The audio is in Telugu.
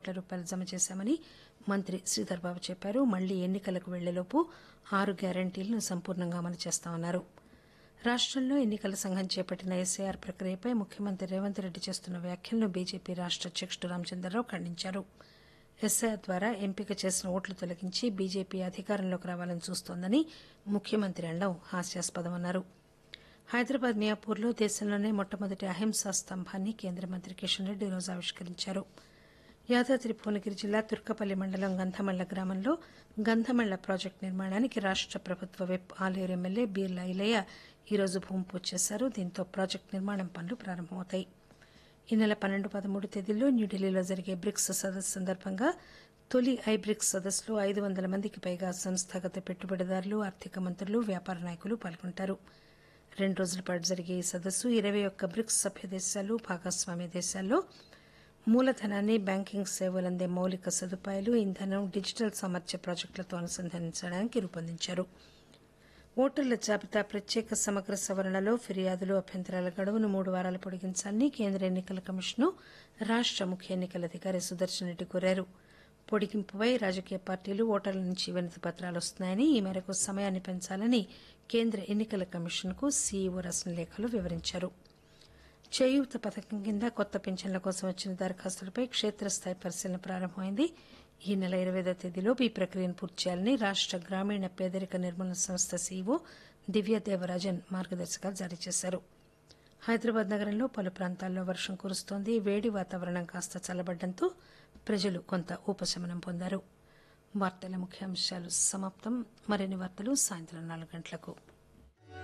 కోట్ల రూపాయలు జమ చేశామని మంత్రి శ్రీధర్ బాబు చెప్పారు మళ్లీ ఎన్నికలకు వెళ్లేలోపు ఆరు గ్యారంటీలను సంపూర్ణంగా అమలు చేస్తామన్నారు రాష్టంలో ఎన్నికల సంఘం చేపట్టిన ఎస్ఐఆర్ ప్రక్రియపై ముఖ్యమంత్రి రేవంత్ రెడ్డి చేస్తున్న వ్యాఖ్యలను బీజేపీ రాష్ట అధ్యకుడు రామచంద్రరావు ఖండించారు ఎస్ఐఆర్ ద్వారా ఎంపిక చేసిన ఓట్లు తొలగించి బీజేపీ అధికారంలోకి రావాలని చూస్తోందని ముఖ్యమంత్రి అనడం హాస్యాస్పదమన్నారు హైదరాబాద్ మియాపూర్లో దేశంలోనే మొట్టమొదటి అహింసా స్తంభాన్ని కేంద్ర మంత్రి కిషన్ రెడ్డి ఈరోజు ఆవిష్కరించారు యాదాద్రి భువనగిరి జిల్లా తుర్కపల్లి మండలం గంధమళ్ల గ్రామంలో గంధమళ్ల ప్రాజెక్టు నిర్మాణానికి రాష్ట ప్రభుత్వ విప్ ఆలేరు ఎమ్మెల్యే బీర్లా ఇలయ్య ఈరోజు భూమి పూజ చేశారు దీంతో ప్రాజెక్టు నిర్మాణం పనులు ప్రారంభమవుతాయి ఈ నెల పన్నెండు పదమూడు తేదీల్లో న్యూఢిల్లీలో జరిగే బ్రిక్స్ సదస్సు సందర్భంగా తొలి ఐ బ్రిక్స్ సదస్సులో ఐదు వందల మందికి పైగా సంస్థాగత పెట్టుబడిదారులు ఆర్థిక మంత్రులు వ్యాపార నాయకులు పాల్గొంటారు రెండు రోజుల పాటు జరిగే ఈ సదస్సు ఇరవై ఒక్క బ్రిక్స్ సభ్య దేశాలు భాగస్వామ్య దేశాల్లో మూలధనాన్ని బ్యాంకింగ్ సేవలు అందే మౌలిక సదుపాయాలు ఇంధనం డిజిటల్ సామర్థ్య ప్రాజెక్టులతో అనుసంధానించడానికి రూపొందించారు ఓటర్ల జాబితా ప్రత్యేక సమగ్ర సవరణలో ఫిర్యాదులు అభ్యంతరాల గడువును మూడు వారాలు పొడిగించాలని కేంద్ర ఎన్నికల కమిషన్ రాష్ట ముఖ్య ఎన్నికల అధికారి సుదర్శన్ రెడ్డి కోరారు పొడిగింపుపై రాజకీయ పార్టీలు ఓటర్ల నుంచి వినతి పత్రాలు వస్తున్నాయని ఈ మేరకు సమయాన్ని పెంచాలని కేంద్ర ఎన్నికల కమిషన్ కు సీఈఓ రాసిన లేఖలో వివరించారు చేయూత పథకం కింద కొత్త పింఛన్ల కోసం వచ్చిన దరఖాస్తులపై క్షేత్రస్థాయి పరిశీలన ప్రారంభమైంది ఈ నెల ఇరవైదో తేదీలోపు ఈ ప్రక్రియను పూర్తి చేయాలని రాష్ట గ్రామీణ పేదరిక నిర్మూలన సంస్థ సీఈఓ దివ్య దేవరాజన్ మార్గదర్శకాలు జారీ చేశారు హైదరాబాద్ నగరంలో పలు ప్రాంతాల్లో వర్షం కురుస్తోంది వేడి వాతావరణం కాస్త చల్లబడడంతో ప్రజలు కొంత ఉపశమనం పొందారు వార్తల ముఖ్యాంశాలు సమాప్తం మరిన్ని వార్తలు సాయంత్రం నాలుగు గంటలకు